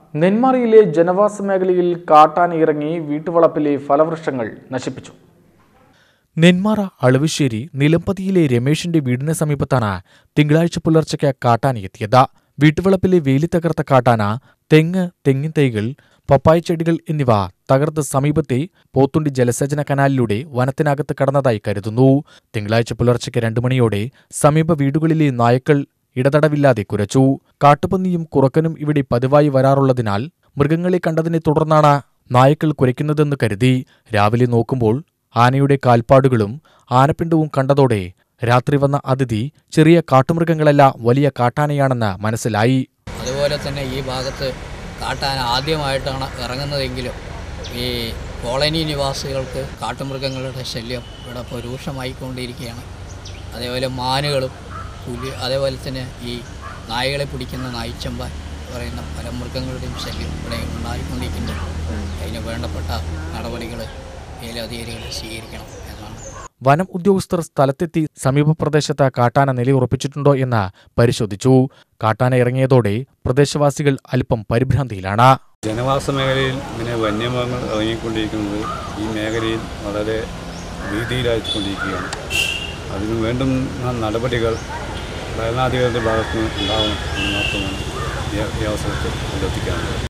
നെന്മാറയിലെ ജനവാസ മേഖലയിൽ കാട്ടാന ഇറങ്ങി വീട്ടുവളപ്പിലെ ഫലവൃക്ഷങ്ങൾ നശിപ്പിച്ചു നെന്മാറ അളവശ്ശേരി നിലമ്പതിയിലെ രമേശിന്റെ വീടിന് സമീപത്താണ് തിങ്കളാഴ്ച പുലർച്ചയ്ക്ക് കാട്ടാന എത്തിയത് വീട്ടുവളപ്പിലെ വേലി തകർത്ത കാട്ടാന തെങ്ങ് തെങ്ങിൻ തൈകൾ പപ്പായ ചെടികൾ എന്നിവ തകർത്ത് സമീപത്തെ പോത്തുണ്ടി ജലസേചന കനാലിലൂടെ വനത്തിനകത്ത് കടന്നതായി കരുതുന്നു തിങ്കളാഴ്ച പുലർച്ചയ്ക്ക് രണ്ടു മണിയോടെ സമീപ വീടുകളിലെ നായ്ക്കൾ ഇടതടവില്ലാതെ കുരച്ചു കാട്ടുപന്നിയും കുറക്കനും ഇവിടെ പതിവായി വരാറുള്ളതിനാൽ മൃഗങ്ങളെ കണ്ടതിനെ തുടർന്നാണ് നായ്ക്കൾ കുരയ്ക്കുന്നതെന്ന് കരുതി രാവിലെ നോക്കുമ്പോൾ ആനയുടെ കാൽപ്പാടുകളും ആനപ്പിണ്ടവും കണ്ടതോടെ രാത്രി വന്ന അതിഥി ചെറിയ കാട്ടുമൃഗങ്ങളല്ല വലിയ കാട്ടാനയാണെന്ന് മനസ്സിലായി അതുപോലെ തന്നെ ഈ ഭാഗത്ത് കാട്ടാന ആദ്യമായിട്ടാണ് ഇറങ്ങുന്നതെങ്കിലും ഈ കോളനി നിവാസികൾക്ക് കാട്ടുമൃഗങ്ങളുടെ ശല്യം ഇവിടെ ഇപ്പോൾ രൂക്ഷമായിക്കൊണ്ടിരിക്കുകയാണ് അതേപോലെ മാനുകളും പുലി അതേപോലെ തന്നെ ഈ നായകളെ പിടിക്കുന്ന നായ്ച്ചമ്പാൻ പറയുന്ന പല മൃഗങ്ങളുടെയും ശല്യം ഇവിടെ ഉണ്ടായിക്കൊണ്ടിരിക്കുന്നു അതിന് വേണ്ടപ്പെട്ട നടപടികൾ മേലധികാരികൾ സ്വീകരിക്കണം എന്നാണ് വനം ഉദ്യോഗസ്ഥർ സ്ഥലത്തെത്തി സമീപ പ്രദേശത്ത് കാട്ടാന നിലയുറപ്പിച്ചിട്ടുണ്ടോ എന്ന് പരിശോധിച്ചു കാട്ടാന ഇറങ്ങിയതോടെ പ്രദേശവാസികൾ അല്പം പരിഭ്രാന്തിയിലാണ് ജനവാസ മേഖലയിൽ ഇങ്ങനെ വന്യമൃഗങ്ങൾ ഇറങ്ങിക്കൊണ്ടിരിക്കുന്നത് ഈ മേഖലയിൽ വളരെ ഭീതിയിലായിക്കൊണ്ടിരിക്കുകയാണ് അതിനു വേണ്ടുന്ന നടപടികൾ ഭരണാധികാരികളുടെ ഭാഗത്ത് നിന്ന് ഉണ്ടാവണം എന്ന് മാത്രമാണ് ഈ ഈ അവസരത്തിൽ അഭ്യർത്ഥിക്കാനുള്ളത്